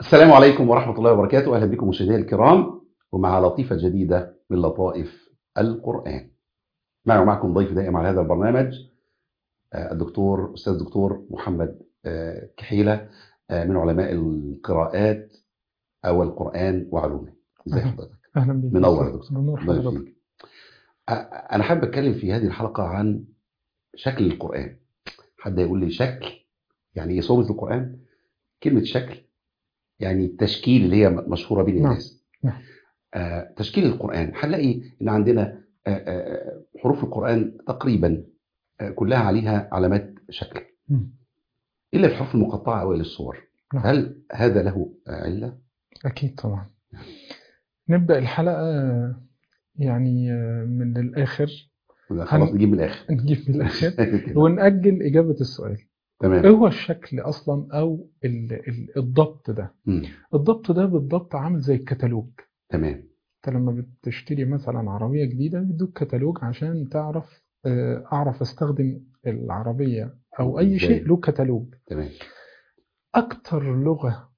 السلام عليكم ورحمة الله وبركاته أهلا بكم مشاهدينا الكرام ومع لطيفة جديدة من لطائف القرآن معي ومعكم ضيف دائم على هذا البرنامج آه، الدكتور أستاذ الدكتور محمد آه، كحيلة آه، من علماء القراءات أو القرآن وعلومه ازي أهلا. حضرتك اهلا بك منور يا دكتور. منور الله حضرتك يخليك. آه، أنا حابب أتكلم في هذه الحلقة عن شكل القرآن حد يقول لي شكل يعني إيه صورة القرآن كلمة شكل يعني التشكيل اللي هي مشهورة بين نعم. الناس نعم. آه، تشكيل القرآن هنلاقي إن عندنا آه، آه، حروف القرآن تقريبا آه، كلها عليها علامات شكل مم. إلا في الحروف المقطعة أوائل الصور نعم. هل هذا له آه، علة؟ اكيد طبعا نبدا الحلقه يعني من الاخر ولا خلاص هن- نجيب من الآخر نجيب من الاخر ونأجل اجابه السؤال ايه تمام هو الشكل اصلا او ال- ال- الضبط ده مم. الضبط ده بالضبط عامل زي الكتالوج تمام انت لما بتشتري مثلا عربيه جديده بيدوك كتالوج عشان تعرف آه، اعرف استخدم العربيه او اي إزاي؟ شيء له كتالوج تمام أكتر لغة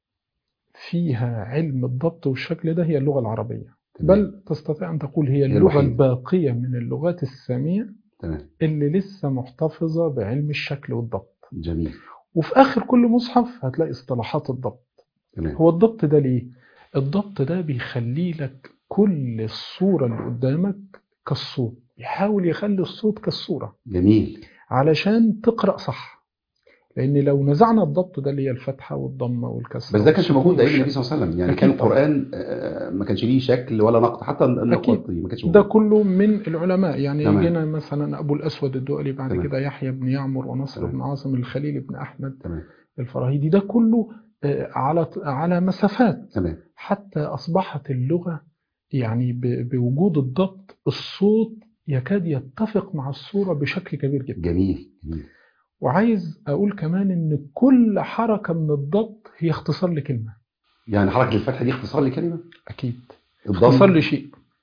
فيها علم الضبط والشكل ده هي اللغة العربية تمام. بل تستطيع أن تقول هي اللغة الوحيدة. الباقية من اللغات السامية تمام اللي لسه محتفظة بعلم الشكل والضبط جميل وفي آخر كل مصحف هتلاقي اصطلاحات الضبط تمام هو الضبط ده ليه؟ الضبط ده بيخلي لك كل الصورة اللي قدامك كالصوت يحاول يخلي الصوت كالصورة جميل علشان تقرأ صح لأن لو نزعنا الضبط ده اللي هي الفتحة والضمة والكسرة بس ده كانش والسكون موجود ايام النبي والشد. صلى الله عليه وسلم يعني أكيد كان طبعا. القران آه، ما كانش ليه شكل ولا نقط حتى النقط أكيد. دي ما كانتش ده موجوده كله من العلماء يعني تمام. جينا مثلا أبو الأسود الدؤلي بعد تمام. كده يحيى بن يعمر ونصر تمام. بن عاصم الخليل بن أحمد تمام الفراهيدي ده كله آه، على على مسافات تمام حتى أصبحت اللغة يعني ب- بوجود الضبط الصوت يكاد يتفق مع الصورة بشكل كبير جدا جميل جميل وعايز أقول كمان إن كل حركة من الضبط هي اختصار لكلمة يعني حركه الفتح دي اختصار لكلمه أكيد الضم اختصار لشيء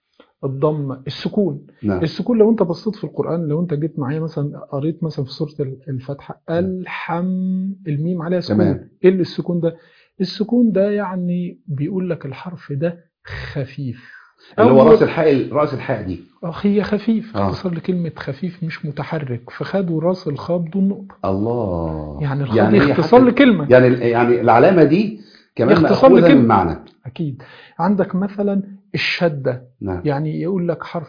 الضمة السكون نعم السكون لو انت بصيت في القرآن لو انت جيت معايا مثلا قريت مثلا في سورة الفاتحة الحم الميم عليها سكون تمام. ايه اللي السكون ده السكون ده يعني بيقول لك الحرف ده خفيف اللي هو أول- راس الحاء راس الحاء دي آه، هي خفيف آه. اختصار لكلمة خفيف مش متحرك فخدوا راس الخاء بدون نقطة الله يعني الخاء دي هي اختصار حتى- لكلمة يعني يعني العلامه دي كمان اختصار ماخوذه لكلمة. من معنى أكيد عندك مثلا الشدة نعم يعني يقول لك حرف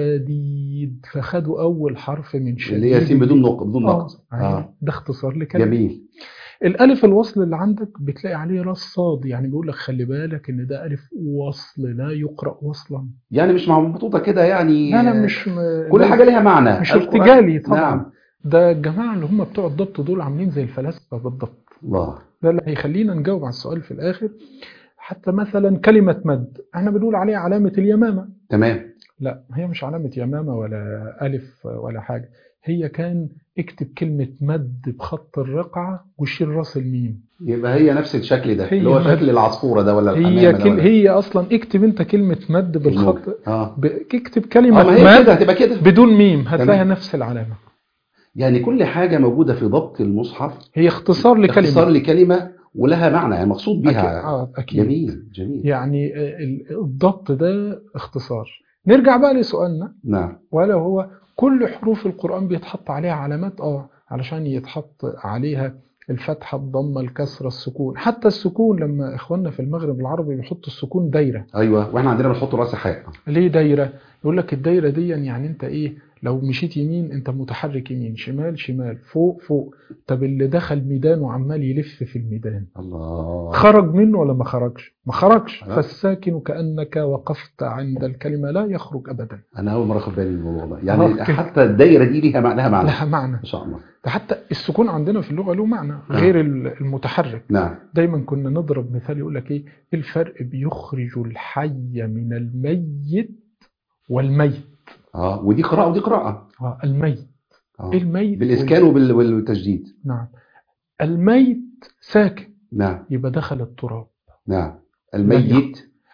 شديد فخدوا أول حرف من شديد اللي هي سين بدون نقط بدون اه نقط أيوة. ده اختصار لكلمة جميل الألف الوصل اللي عندك بتلاقي عليه راس صاد يعني بيقول لك خلي بالك إن ده ألف وصل لا يقرأ وصلا يعني مش محطوطه كده يعني لا لا مش م... كل لا- حاجه ليها معنى مش القرآن- ارتجالي طبعا نعم ده الجماعة اللي هم بتوع الضبط دول عاملين زي الفلاسفة بالضبط الله ده اللي هيخلينا نجاوب على السؤال في الآخر حتى مثلا كلمة مد احنا بنقول عليها علامة اليمامة تمام لا هي مش علامة يمامة ولا ألف ولا حاجة هي كان اكتب كلمة مد بخط الرقعة وشيل راس الميم يبقى هي نفس الشكل ده هي اللي هو مد. شكل العصفوره ده ولا هي الحمامه ده كل ولا هي أصلا اكتب أنت كلمة مد بالخط اه ب- اكتب اه كلمة ما هي كده مد هتبقى كده بدون ميم هتلاقيها تمام. نفس العلامة يعني كل حاجه موجوده في ضبط المصحف هي اختصار لكلمة اختصار لكلمه ولها معنى يعني مقصود أكيد. بها آه، أكيد جميل جميل يعني آه، ال- الضبط ده اختصار نرجع بقى لسؤالنا نعم ولا هو كل حروف القرآن بيتحط عليها علامات اه علشان يتحط عليها الفتحة الضمة الكسرة السكون حتى السكون لما اخواننا في المغرب العربي بيحطوا السكون دايرة ايوه واحنا عندنا بنحط راس حاء ليه دايرة يقول لك الدايرة دي يعني انت ايه لو مشيت يمين انت متحرك يمين شمال شمال فوق فوق طب اللي دخل ميدان وعمال يلف في الميدان الله خرج منه ولا ما خرجش ما خرجش آه. فالساكن كأنك وقفت عند الكلمة لا يخرج أبدا انا اول مره اخد بالي من الموضوع ده يعني آه، كده. حتى الدايره دي ليها معنى لها معنى لها معنى ما شاء الله ده حتى السكون عندنا في اللغة له معنى غير المتحرك نعم دايما كنا نضرب مثال يقول لك ايه الفرق بيخرج الحي من الميت والميت اه ودي قراءه ودي قراءه آه الميت آه. الميت بالاسكان وبال- والتجديد وال- نعم الميت ساكن نعم يبقى دخل التراب نعم الميت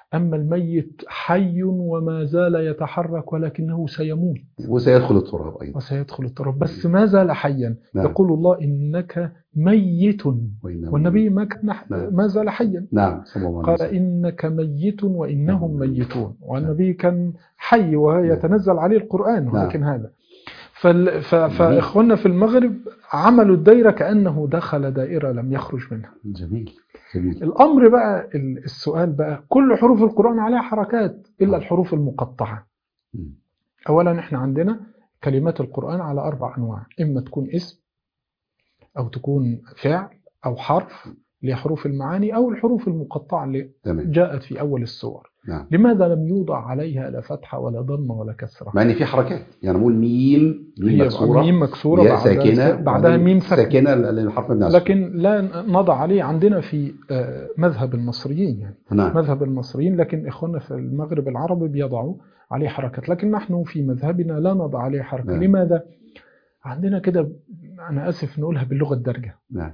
أما الميت حي وما زال يتحرك ولكنه سيموت وسيدخل التراب أيضا وسيدخل التراب بس ما زال حيا نعم. يقول الله إنك ميت وإنه- والنبي ما كان نعم. ما زال حيا نعم صلى الله عليه قال وسلم إنك ميت وإنهم نعم. ميتون والنبي كان حي ويتنزل عليه القرآن نعم. ولكن هذا فال... ف... جميل. فإخواننا في المغرب عملوا الدائرة كأنه دخل دائرة لم يخرج منها جميل جميل الأمر بقى ال- السؤال بقى كل حروف القرآن عليها حركات إلا الحروف المقطعة مم. أولا إحنا عندنا كلمات القرآن على أربع أنواع إما تكون اسم أو تكون فعل أو حرف لحروف المعاني أو الحروف المقطعة اللي تمام جاءت في أول السور نعم لماذا لم يوضع عليها لا فتحة ولا ضمة ولا كسرة مع ان في حركات يعني نقول ميم ميم هي مكسوره ميم مكسورة ياء بعدها ساكنه بعدها وبعدين ميم ساكنة ساكنه للحرف من لكن لا نضع عليه عندنا في آه، مذهب المصريين يعني نعم مذهب المصريين لكن إخواننا في المغرب العربي بيضعوا عليه حركات لكن نحن في مذهبنا لا نضع عليه حركة نعم. لماذا؟ عندنا كده أنا آسف نقولها باللغة الدارجة نعم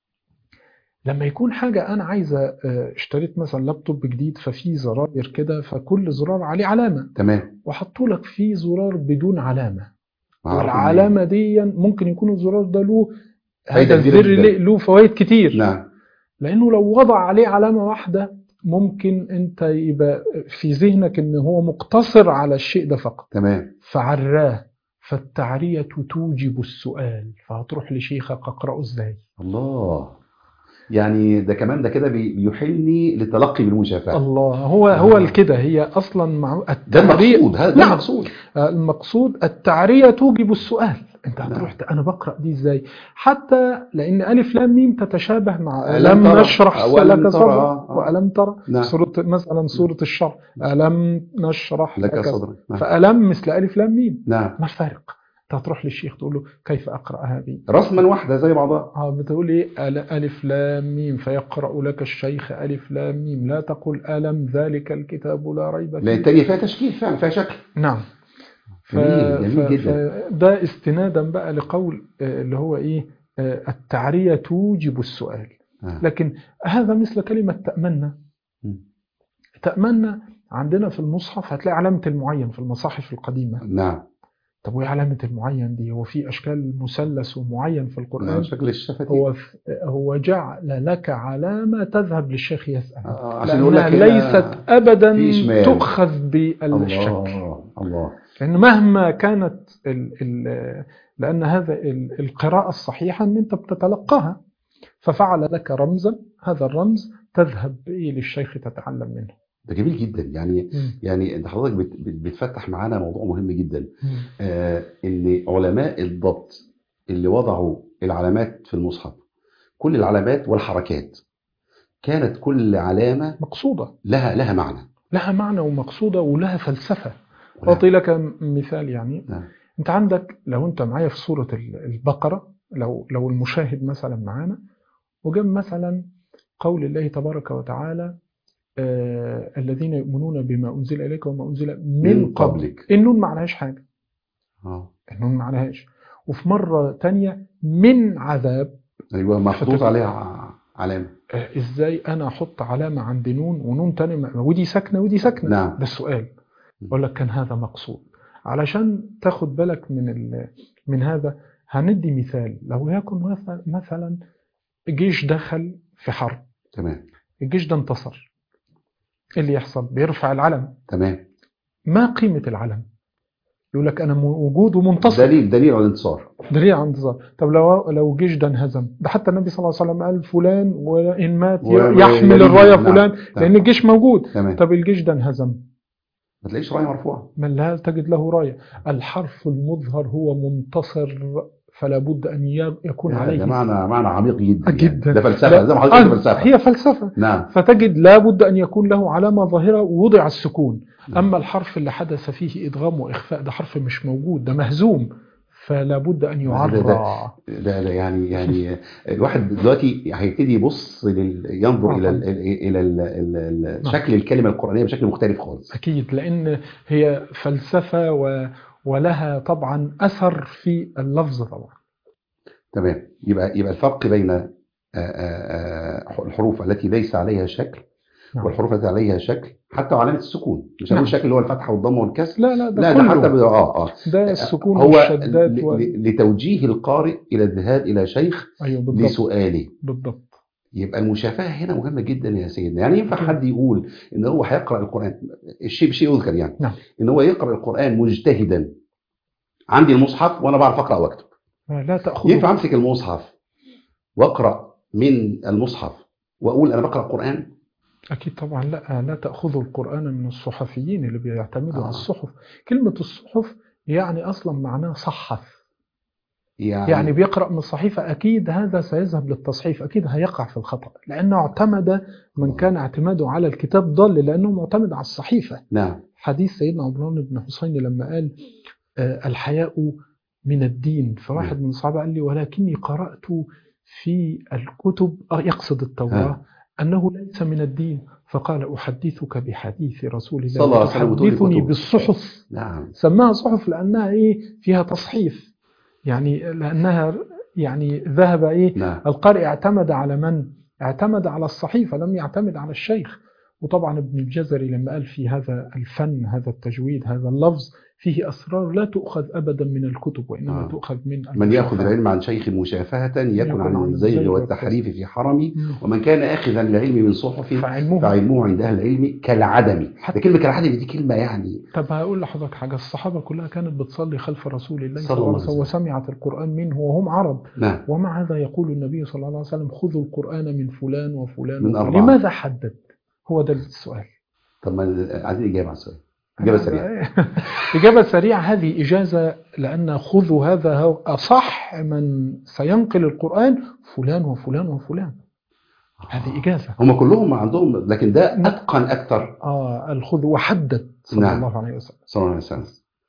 لما يكون حاجة أنا عايزة آه، اشتريت مثلا لابتوب جديد ففيه زراير كده فكل زرار عليه علامة تمام وحطوا لك فيه زرار بدون علامة معروف والعلامة دي ممكن يكون الزرار ده له فايدة هذا كبيرة الزر جداً. له- له فوائد كتير نعم لانه لو وضع عليه علامه واحده ممكن انت يبقى في ذهنك ان هو مقتصر على الشيء ده فقط تمام فعراه فالتعريه توجب السؤال فهتروح لشيخك اقراه ازاي الله يعني ده كمان ده كده بي- بيحلني للتلقي بالمشافهه الله هو آه. هو الكده هي اصلا مع ده التعريه المقصود هذا ده نعم. المقصود آه، المقصود التعريه توجب السؤال انت نعم. هتروح ت- انا بقرا دي ازاي حتى لان الف لام ميم تتشابه مع ألم الم ترى. نشرح ولم لك ترى. صدرك آه. والم ترى نعم سورة مثلا سورة الشرح ألم نشرح لك لك صدرك نعم. فألم مثل ألف لام ميم نعم ما الفرق؟ أنت هتروح للشيخ تقول له كيف أقرأ هذه؟ رسما واحده زي بعضها اه بتقول ايه أل- ألف لام ميم فيقرأ لك الشيخ ألف لام ميم لا تقل ألم ذلك الكتاب لا ريب لان فيه التانية فيها تشكيل فعلا فيها شكل نعم ف... جميل، جميل ف... جدا. فده استنادا بقى لقول آه، اللي هو ايه آه، التعرية توجب السؤال آه. لكن هذا مثل كلمة تأمنا مم. تأمنا عندنا في المصحف هتلاقي علامة المعين في المصاحف القديمة نعم طب وايه علامة المعين دي هو في أشكال مثلث ومعين في نعم القرآن شكل الشفتين هو هو جعل لك علامة تذهب للشيخ يسأل آه، عشان يقول لك لأنها هنا ليست أبدا في إشمال. تؤخذ بالشك الله الله لأن مهما كانت ال ال لأن هذا ال- القراءة الصحيحة أن أنت بتتلقاها ففعل لك رمزا هذا الرمز تذهب به للشيخ تتعلم منه ده جميل جدا يعني يعني انت حضرتك بت- بت- بتفتح معانا موضوع مهم جدا آه ان علماء الضبط اللي وضعوا العلامات في المصحف كل العلامات والحركات كانت كل علامه مقصودة لها لها معنى لها معنى ومقصودة ولها فلسفة نعم. أعطي لك مثال يعني نعم. أنت عندك لو أنت معايا في سورة ال- البقرة لو لو المشاهد مثلا معانا وجاب مثلا قول الله تبارك وتعالى آه الذين يؤمنون بما أنزل إليك وما أنزل من, من قبل قبلك. النون معلهاش حاجة اه النون معلهاش وفي مرة تانية من عذاب ايوه محطوط فتت- عليها ع- علامه آه ازاي انا احط علامة عند نون ونون تانية م- ودي ساكنة ودي ساكنة نعم ده السؤال اقول لك كان هذا مقصود علشان تاخد بالك من ال... من هذا هندي مثال لو يكن مثلا مثلا جيش دخل في حرب تمام الجيش ده انتصر ايه اللي يحصل بيرفع العلم تمام ما قيمة العلم يقول لك انا موجود ومنتصر دليل دليل على الانتصار دليل على انتصار طب لو لو الجيش ده انهزم ده حتى النبي صلى الله عليه وسلم قال فلان وان مات و- يحمل ويليه. الرايه نعم. فلان نعم. لان الجيش موجود تمام طب الجيش ده انهزم ما تلاقيش رايه مرفوعه من لا تجد له رايه الحرف المظهر هو منتصر فلا بد ان ي- يكون يا ده عليه معنى معنى عميق جدا جدا. يعني. ده فلسفه لا، زي ما حضرتك قلت آه، فلسفه هي فلسفه نعم فتجد لا بد ان يكون له علامه ظاهره ووضع السكون نعم. اما الحرف اللي حدث فيه ادغام واخفاء ده حرف مش موجود ده مهزوم فلا بد ان ده- ده- ده- يعرى ده ده يعني يعني الواحد دلوقتي هيبتدي يبص لل... ينظر آه الى طبعاً. ال... الى ال... ال... ال... نعم. شكل الكلمه القرانيه بشكل مختلف خالص أكيد لأن هي فلسفة و... ولها طبعا أثر في اللفظ طبعا تمام يبقى يبقى الفرق بين آه، آه، آه، الحروف التي ليس عليها شكل نعم. والحروف التي عليها شكل حتى وعلامه السكون مش نعم. هنقول شكل اللي هو الفتحه والضمه والكسر لا لا ده لا كله ده حتى ب- اه اه ده السكون هو والشدات ل- وال... ل- لتوجيه القارئ الى الذهاب الى شيخ ايوه بالضبط لسؤاله بالضبط يبقى المشافهه هنا مهمه جدا يا سيدنا يعني ينفع أكيد. حد يقول ان هو هيقرا القران الشيء بشيء يذكر يعني نعم. ان هو يقرا القران مجتهدا عندي المصحف وانا بعرف اقرا واكتب لا تاخذ ينفع امسك المصحف واقرا من المصحف واقول انا بقرا قران أكيد طبعا لا لا تأخذوا القرآن من الصحفيين اللي بيعتمدوا آه. على الصحف كلمة الصحف يعني أصلا معناه صحف يعني, يعني بيقرأ من الصحيفة أكيد هذا سيذهب للتصحيف أكيد هيقع في الخطأ لأنه اعتمد من كان اعتماده على الكتاب ضل لأنه معتمد على الصحيفة نعم حديث سيدنا عمران بن حسين لما قال آه، الحياء من الدين فواحد من الصحابة قال لي ولكني قرأت في الكتب آه، يقصد التوراة ها. أنه ليس من الدين فقال أحدثك بحديث رسول الله صلى الله عليه وسلم وتقول تحدثني كتب. بالصحف نعم سماها صحف لأنها إيه فيها تصحيف يعني لأنها يعني ذهب إيه نعم القارئ اعتمد على من؟ اعتمد على الصحيفة لم يعتمد على الشيخ وطبعا ابن الجزري لما قال في هذا الفن هذا التجويد هذا اللفظ فيه أسرار لا تؤخذ أبدا من الكتب وإنما آه. تؤخذ من من ياخذ المشافهة. العلم عن شيخ مشافهه يكن يكن عن عن الزيغ الزيغ والتحريف في حرمي مم. ومن كان اخذا العلم من صحف فعلمه فعلمه عند اهل العلم كالعدم ده حتى كلمه كالعدم دي كلمه يعني طب هقول لحضرتك حاجة الصحابة كلها كانت بتصلي خلف رسول الله صلى صلى الله الله عليه عليه وسلم وسمعت القرآن منه وهم عرب نعم ومع هذا يقول النبي صلى الله عليه وسلم خذوا القرآن من فلان وفلان من وفلان. أربعة. لماذا حدد؟ هو ده السؤال طب ما عايزين اجابه على السؤال اجابه سريعه إجابة سريعة هذه إجازة لأن خذوا هذا هو أصح من سينقل القرآن فلان وفلان وفلان هذه إجازة هم كلهم عندهم لكن ده اتقن اكثر آه الخذ وحدد صلى نعم. الله عليه وسلم صلى الله عليه وسلم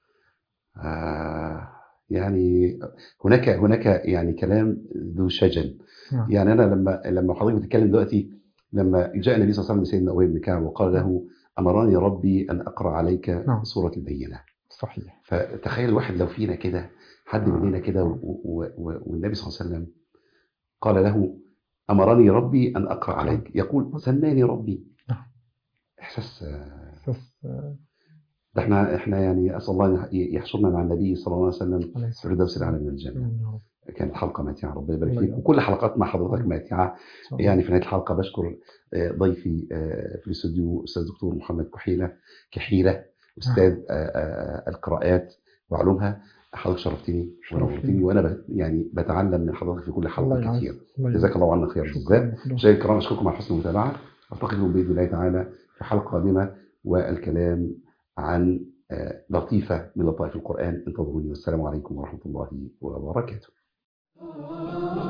آه يعني هناك هناك يعني كلام ذو شجن نعم. يعني انا لما لما حضرتك بتتكلم دلوقتي لما جاء النبي صلى الله عليه وسلم لسيدنا ابي بن كعب وقال له امرني ربي ان اقرا عليك نعم. سوره البينه صحيح فتخيل الواحد لو فينا كده حد مننا كده و- و- و- والنبي صلى الله عليه وسلم قال له امرني ربي ان اقرا عليك يقول سماني ربي نعم. احساس آه، بس آه، ده احنا احنا يعني اسال الله أن يحشرنا مع النبي صلى الله عليه وسلم عليه في الصلاة فردوس الاعلى من الجنه والسلام يا رب. كانت حلقه ماتعه ربنا يبارك الله فيك يبارك. وكل حلقات مع حضرتك ماتعه صلى الله يعني في نهايه الحلقه بشكر آه، ضيفي آه، في الاستوديو استاذ دكتور محمد كحيله كحيله استاذ آه، آه، القراءات وعلومها حضرتك شرفتني شرف ونورتني لي. وانا ب- يعني بتعلم من حضرتك في كل الله حلقه يعز. كثير الله جزاك الله عنا خير يعز. جزاك شكرا مشاهدينا الكرام اشكركم على حسن المتابعه التقيكم باذن الله تعالى في حلقه قادمه والكلام عن آه، لطيفه من لطائف القران انتظروني والسلام عليكم ورحمه الله وبركاته